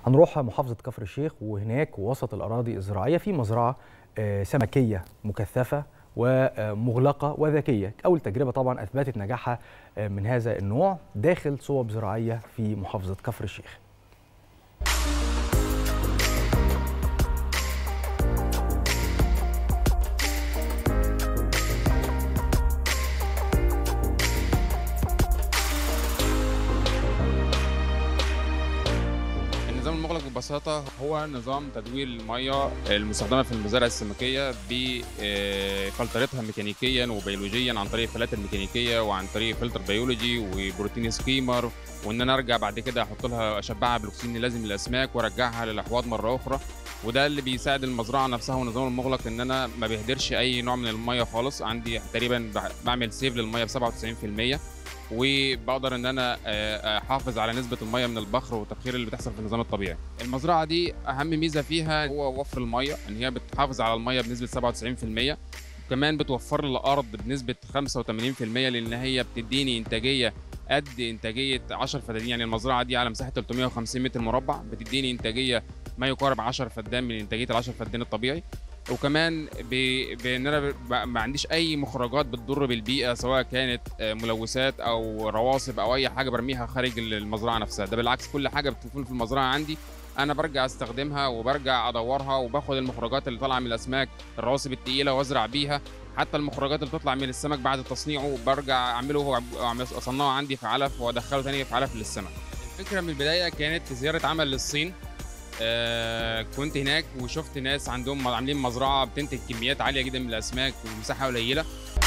هنروح محافظة كفر الشيخ وهناك وسط الأراضي الزراعية في مزرعة آه، سمكية مكثفة ومغلقة وذكية أول تجربة طبعا أثبتت نجاحها آه، من هذا النوع داخل صوب زراعية في محافظة كفر الشيخ النظام المغلق ببساطة هو نظام تدوير المياه المستخدمة في المزارع السمكية بفلترتها ميكانيكيا وبيولوجيا عن طريق الفلاتر الميكانيكية وعن طريق فلتر بيولوجي وبروتين سكيمر وان انا ارجع بعد كده احط لها اشبعها بالاكسجين اللازم للاسماك وارجعها للاحواض مره اخرى وده اللي بيساعد المزرعه نفسها والنظام المغلق ان انا ما بيهدرش اي نوع من الميه خالص عندي تقريبا بعمل سيف للميه ب 97% وبقدر ان انا آه، احافظ على نسبه الميه من البخر والتبخير اللي بتحصل في النظام الطبيعي المزرعه دي اهم ميزه فيها هو وفر الميه ان هي بتحافظ على الميه بنسبه 97% كمان بتوفر لي الارض بنسبه 85% لان هي بتديني انتاجيه قد انتاجيه 10 فدادين يعني المزرعه دي على مساحه 350 متر مربع بتديني انتاجيه ما يقارب 10 فدان من انتاجيه ال 10 فدان الطبيعي وكمان ب- بان انا ب- ما عنديش اي مخرجات بتضر بالبيئه سواء كانت آه، ملوثات او رواسب او اي حاجه برميها خارج المزرعه نفسها ده بالعكس كل حاجه بتكون في المزرعه عندي انا برجع استخدمها وبرجع ادورها وباخد المخرجات اللي طالعه من الاسماك الرواسب التقيله وازرع بيها حتى المخرجات اللي بتطلع من السمك بعد تصنيعه برجع اعمله وأعمل- اصنعه عندي في علف وادخله تاني في علف للسمك الفكره من البدايه كانت في زياره عمل للصين آه كنت هناك وشفت ناس عندهم عاملين مزرعه بتنتج كميات عاليه جدا من الاسماك ومساحه قليله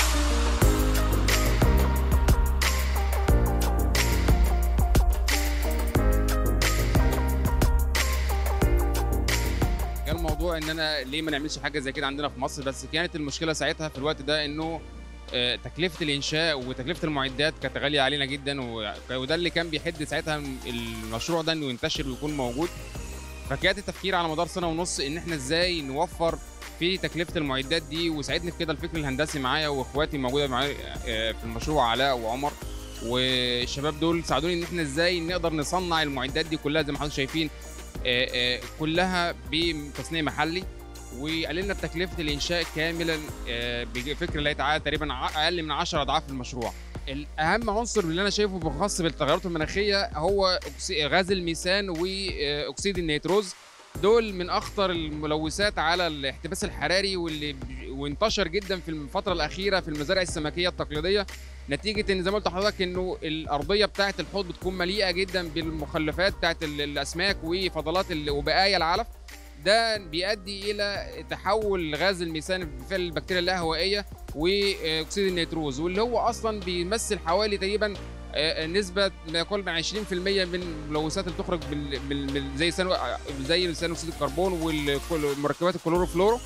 كان الموضوع ان انا ليه ما نعملش حاجه زي كده عندنا في مصر بس كانت المشكله ساعتها في الوقت ده انه آه، تكلفه الانشاء وتكلفه المعدات كانت غاليه علينا جدا و- وده اللي كان بيحد ساعتها المشروع ده انه ينتشر ويكون موجود فكانت التفكير على مدار سنه ونص ان احنا ازاي نوفر في تكلفه المعدات دي وساعدني في كده الفكر الهندسي معايا واخواتي موجوده معايا آه، في المشروع علاء وعمر والشباب دول ساعدوني ان احنا ازاي نقدر نصنع المعدات دي كلها زي ما حضرتك شايفين آه، آه، كلها بتصنيع محلي وقللنا بتكلفه الانشاء كاملا آه، بفكر لا يتعادل تقريبا ع- اقل من 10 اضعاف المشروع الاهم عنصر اللي انا شايفه بخاص بالتغيرات المناخيه هو أكسي- غاز الميثان واكسيد النيتروز دول من اخطر الملوثات على الاحتباس الحراري واللي ب- وانتشر جدا في الفتره الاخيره في المزارع السمكيه التقليديه نتيجه ان زي ما قلت لحضرتك انه الارضيه بتاعه الحوض بتكون مليئه جدا بالمخلفات بتاعه ال- الاسماك وفضلات ال- وبقايا العلف ده بيؤدي الى تحول غاز الميثان بفعل البكتيريا اللاهوائيه واكسيد النيتروز واللي هو اصلا بيمثل حوالي تقريبا آه، نسبه ما يقل عن 20% من الملوثات اللي بتخرج بال... بال... بال... زي ثاني زي ثاني اكسيد الكربون والمركبات الكلوروفلورو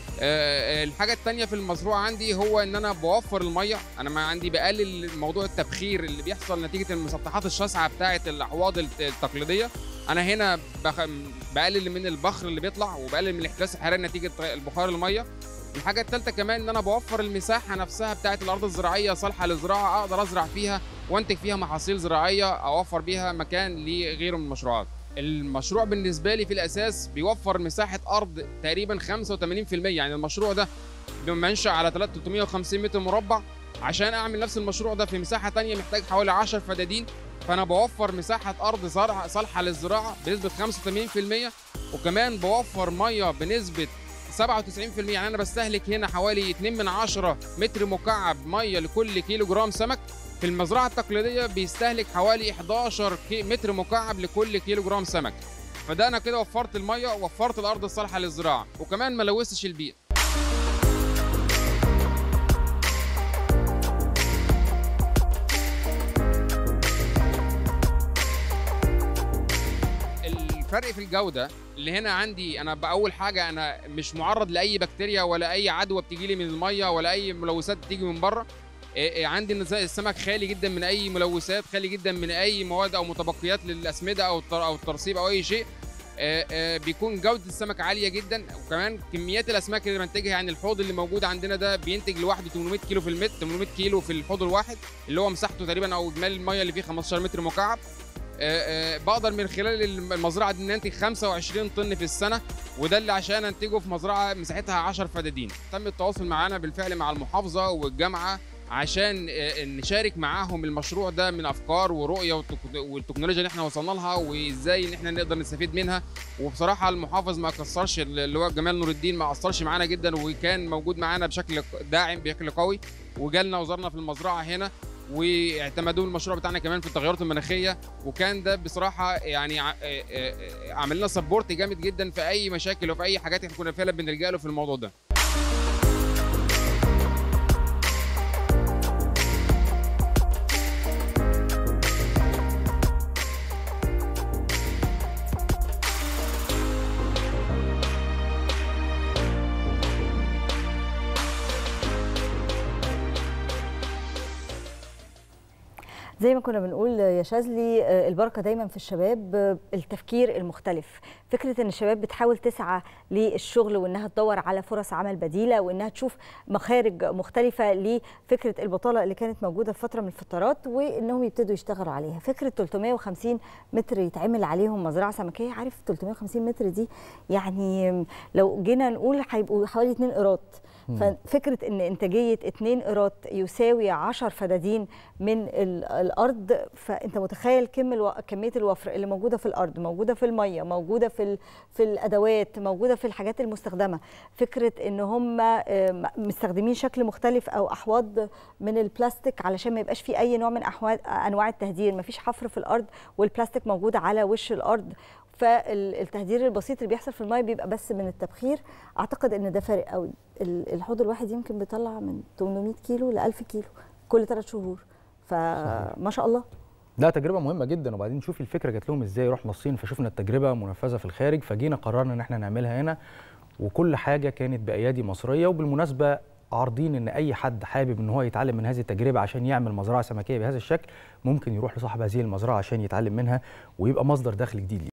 آه، الحاجه الثانيه في المزروع عندي هو ان انا بوفر الميه انا ما عندي بقلل موضوع التبخير اللي بيحصل نتيجه المسطحات الشاسعه بتاعه الاحواض الت- التقليديه انا هنا بخ... بقلل من البخر اللي بيطلع وبقلل من الاحتباس الحراري نتيجه البخار الميه الحاجه الثالثه كمان ان انا بوفر المساحه نفسها بتاعه الارض الزراعيه صالحه للزراعه اقدر ازرع فيها وانتج فيها محاصيل زراعيه اوفر بيها مكان لغيره من المشروعات المشروع بالنسبه لي في الاساس بيوفر مساحه ارض تقريبا 85% يعني المشروع ده بمنشأ على 350 متر مربع عشان اعمل نفس المشروع ده في مساحه تانية محتاج حوالي 10 فدادين فانا بوفر مساحه ارض زرع صالحه للزراعه بنسبه 85% وكمان بوفر ميه بنسبه 97% يعني انا بستهلك هنا حوالي 2 من 10 متر مكعب ميه لكل كيلو جرام سمك في المزرعه التقليديه بيستهلك حوالي 11 كي- متر مكعب لكل كيلو جرام سمك فده انا كده وفرت الميه ووفرت الارض الصالحه للزراعه وكمان ما لوثتش البيئه الفرق في الجوده اللي هنا عندي انا باول حاجه انا مش معرض لاي بكتيريا ولا اي عدوى بتيجي لي من الميه ولا اي ملوثات بتيجي من بره إيه إيه عندي النز- السمك خالي جدا من اي ملوثات خالي جدا من اي مواد او متبقيات للاسمده او التر- او الترسيب او اي شيء آه، آه، بيكون جوده السمك عاليه جدا وكمان كميات الاسماك اللي بنتجها يعني الحوض اللي موجود عندنا ده بينتج لوحده 800 كيلو في المتر 800 كيلو في الحوض الواحد اللي هو مساحته تقريبا او اجمالي الميه اللي فيه 15 متر مكعب آه، آه، بقدر من خلال المزرعه دي ان انتج 25 طن في السنه وده اللي عشان انتجه في مزرعه مساحتها 10 فدادين تم التواصل معانا بالفعل مع المحافظه والجامعه عشان آه، نشارك معاهم المشروع ده من افكار ورؤيه والتك- والتكنولوجيا اللي احنا وصلنا لها وازاي ان احنا نقدر نستفيد منها وبصراحه المحافظ ما كسرش اللي هو جمال نور الدين ما قصرش معانا جدا وكان موجود معانا بشكل داعم بشكل قوي وجالنا وزارنا في المزرعه هنا واعتمدوا المشروع بتاعنا كمان في التغيرات المناخيه وكان ده بصراحه يعني ع- آه، آه، آه، عمل لنا سبورت جامد جدا في اي مشاكل وفي اي حاجات احنا كنا فعلا بنلجا له في الموضوع ده زي ما كنا بنقول يا شاذلي آه، البركه دايما في الشباب آه، التفكير المختلف فكره ان الشباب بتحاول تسعى للشغل وانها تدور على فرص عمل بديله وانها تشوف مخارج مختلفه لفكره البطاله اللي كانت موجوده في فتره من الفترات وانهم يبتدوا يشتغلوا عليها فكره 350 متر يتعمل عليهم مزرعه سمكيه عارف 350 متر دي يعني لو جينا نقول هيبقوا حوالي 2 قيراط ففكره ان انتاجيه 2 قيراط يساوي 10 فدادين من ال- الارض فانت متخيل كم الو... كميه الوفر اللي موجوده في الارض موجوده في الميه موجوده في ال... في الادوات موجوده في الحاجات المستخدمه فكره ان هم آم، مستخدمين شكل مختلف او احواض من البلاستيك علشان ما يبقاش في اي نوع من احوال انواع التهدير ما فيش حفر في الارض والبلاستيك موجود على وش الارض فالتهدير البسيط اللي بيحصل في الميه بيبقى بس من التبخير اعتقد ان ده فارق قوي ال- الحوض الواحد يمكن بيطلع من 800 كيلو ل 1000 كيلو كل ثلاث شهور فما شاء الله لا تجربه مهمه جدا وبعدين شوفي الفكره جات لهم ازاي رحنا الصين فشفنا التجربه منفذه في الخارج فجينا قررنا ان احنا نعملها هنا وكل حاجه كانت بايادي مصريه وبالمناسبه عارضين ان اي حد حابب ان هو يتعلم من هذه التجربه عشان يعمل مزرعه سمكيه بهذا الشكل ممكن يروح لصاحب هذه المزرعه عشان يتعلم منها ويبقى مصدر دخل جديد ليه